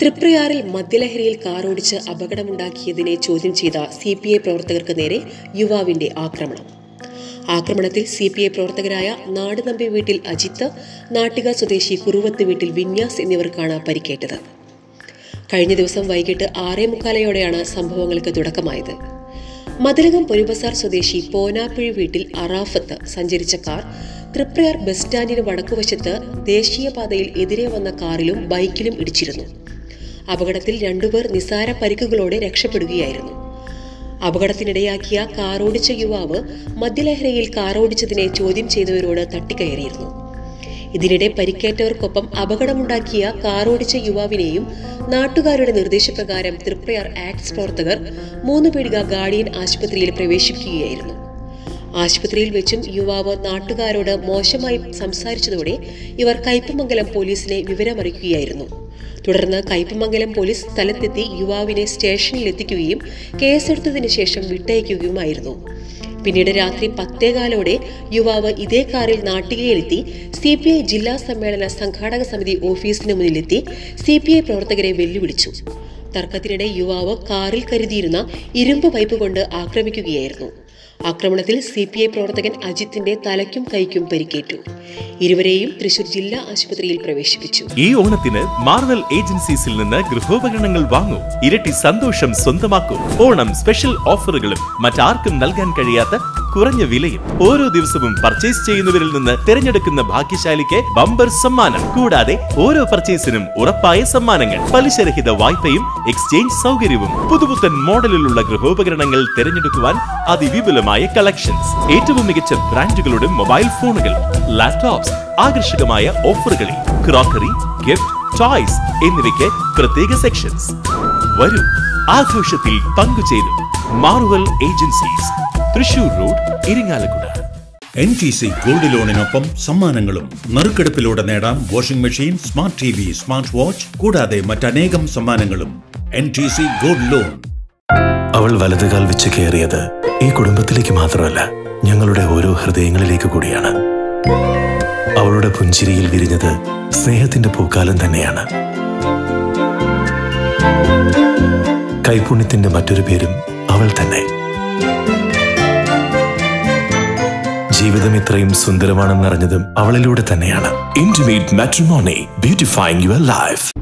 തൃപ്രയാറിൽ മദ്യലഹരിയിൽ കാറോടിച്ച് അപകടമുണ്ടാക്കിയതിനെ ചോദ്യം ചെയ്ത സി പി ഐ പ്രവർത്തകർക്ക് നേരെ യുവാവിന്റെ ആക്രമണം ആക്രമണത്തിൽ സി പി ഐ പ്രവർത്തകരായ നാടുനമ്പി വീട്ടിൽ അജിത്ത് നാട്ടിക സ്വദേശി കുറുവത്ത് വീട്ടിൽ വിന്യാസ് എന്നിവർക്കാണ് പരിക്കേറ്റത് കഴിഞ്ഞ ദിവസം വൈകിട്ട് ആറേ മുക്കാലയോടെയാണ് സംഭവങ്ങൾക്ക് തുടക്കമായത് മതിലകം പൊരുബസാർ സ്വദേശി പോനാപ്പിഴി വീട്ടിൽ അറാഫത്ത് സഞ്ചരിച്ച കാർ തൃപ്രയാർ ബസ് സ്റ്റാൻഡിന് വടക്കുവശത്ത് ദേശീയപാതയിൽ എതിരെ വന്ന കാറിലും ബൈക്കിലും ഇടിച്ചിരുന്നു അപകടത്തിൽ രണ്ടുപേർ നിസാര പരിക്കുകളോടെ രക്ഷപ്പെടുകയായിരുന്നു അപകടത്തിനിടയാക്കിയ കാറോടിച്ച യുവാവ് മദ്യലഹരിയിൽ കാറോടിച്ചതിനെ ചോദ്യം ചെയ്തവരോട് തട്ടിക്കയറിയിരുന്നു ഇതിനിടെ പരിക്കേറ്റവർക്കൊപ്പം അപകടമുണ്ടാക്കിയ കാറോടിച്ച യുവാവിനെയും നാട്ടുകാരുടെ നിർദ്ദേശപ്രകാരം തൃപ്രയാർ ആക്ട്സ് പ്രവർത്തകർ മൂന്ന് പീടിക ഗാർഡിയൻ ആശുപത്രിയിൽ പ്രവേശിപ്പിക്കുകയായിരുന്നു ആശുപത്രിയിൽ വെച്ചും യുവാവ് നാട്ടുകാരോട് മോശമായി സംസാരിച്ചതോടെ ഇവർ കയ്പമംഗലം പോലീസിനെ വിവരമറിയിക്കുകയായിരുന്നു തുടർന്ന് കയ്പമംഗലം പോലീസ് സ്ഥലത്തെത്തി യുവാവിനെ സ്റ്റേഷനിൽ എത്തിക്കുകയും കേസെടുത്തതിനു ശേഷം വിട്ടയക്കുകയുമായിരുന്നു പിന്നീട് രാത്രി പത്തേകാലോടെ യുവാവ് ഇതേ കാറിൽ നാട്ടികയിലെത്തി സി പി ഐ ജില്ലാ സമ്മേളന സംഘാടക സമിതി ഓഫീസിന് മുന്നിലെത്തി സി പി ഐ പ്രവർത്തകരെ വെല്ലുവിളിച്ചു തർക്കത്തിനിടെ യുവാവ് കാറിൽ കരുതിയിരുന്ന ഇരുമ്പ് പൈപ്പ് കൊണ്ട് ആക്രമിക്കുകയായിരുന്നു ആക്രമണത്തിൽ സി പി ഐ പ്രവർത്തകൻ അജിത്തിന്റെ തലയ്ക്കും കൈക്കും പരിക്കേറ്റു ഇരുവരെയും തൃശൂർ ജില്ലാ ആശുപത്രിയിൽ പ്രവേശിപ്പിച്ചു ഈ ഓണത്തിന് മാർവൽ ഏജൻസീസിൽ നിന്ന് ഗൃഹോപകരണങ്ങൾ വാങ്ങൂ ഇരട്ടി സന്തോഷം സ്വന്തമാക്കൂ ഓണം സ്പെഷ്യൽ ഓഫറുകളും മറ്റാർക്കും നൽകാൻ കഴിയാത്ത കുറഞ്ഞ വിലയും ഓരോ ദിവസവും പർച്ചേസ് ചെയ്യുന്നവരിൽ നിന്ന് തിരഞ്ഞെടുക്കുന്ന ഭാഗ്യശാലിക്ക് ബമ്പർ സമ്മാനം കൂടാതെ ഓരോ പർച്ചേസിനും ഉറപ്പായ സമ്മാനങ്ങൾ പലിശരഹിത വായ്പയും എക്സ്ചേഞ്ച് സൗകര്യവും പുതുപുത്തൻ മോഡലിലുള്ള ഗൃഹോപകരണങ്ങൾ തിരഞ്ഞെടുക്കുവാൻ അതിവിപുലമായ കളക്ഷൻസ് ഏറ്റവും മികച്ച ബ്രാൻഡുകളുടെ മൊബൈൽ ഫോണുകൾ ലാപ്ടോപ്സ് ആകർഷകമായ ഓഫറുകളിൽ ക്രോക്കറി ഗിഫ്റ്റ് ടോയ്സ് എന്നിവയ്ക്ക് പ്രത്യേക സെക്ഷൻസ് വരൂ ആഘോഷത്തിൽ പങ്കുചേരും Marvel agencies Thrissur road Irinjalakuda N T C gold ലോണിനൊപ്പം സമ്മാനങ്ങളും നറുക്കെടുപ്പിലൂടെ നേടാം washing machine smart T V smart watch കൂടാതെ മറ്റനേകം സമ്മാനങ്ങളും N T C gold loan അവൾ വലതുകാൽ വെച്ച് കയറിയത് ഈ കുടുംബത്തിലേക്ക് മാത്രമല്ല ഞങ്ങളുടെ ഓരോ ഹൃദയങ്ങളിലേക്ക് കൂടിയാണ് അവളുടെ പുഞ്ചിരിയിൽ വിരിഞ്ഞത് സ്നേഹത്തിന്റെ പൂക്കാലം തന്നെയാണ് കൈപുണ്യത്തിന്റെ മറ്റൊരു പേരും അവൾ തന്നെ ജീവിതം ഇത്രയും സുന്ദരമാണെന്നറിഞ്ഞതും അവളിലൂടെ തന്നെയാണ് intimate matrimony beautifying your life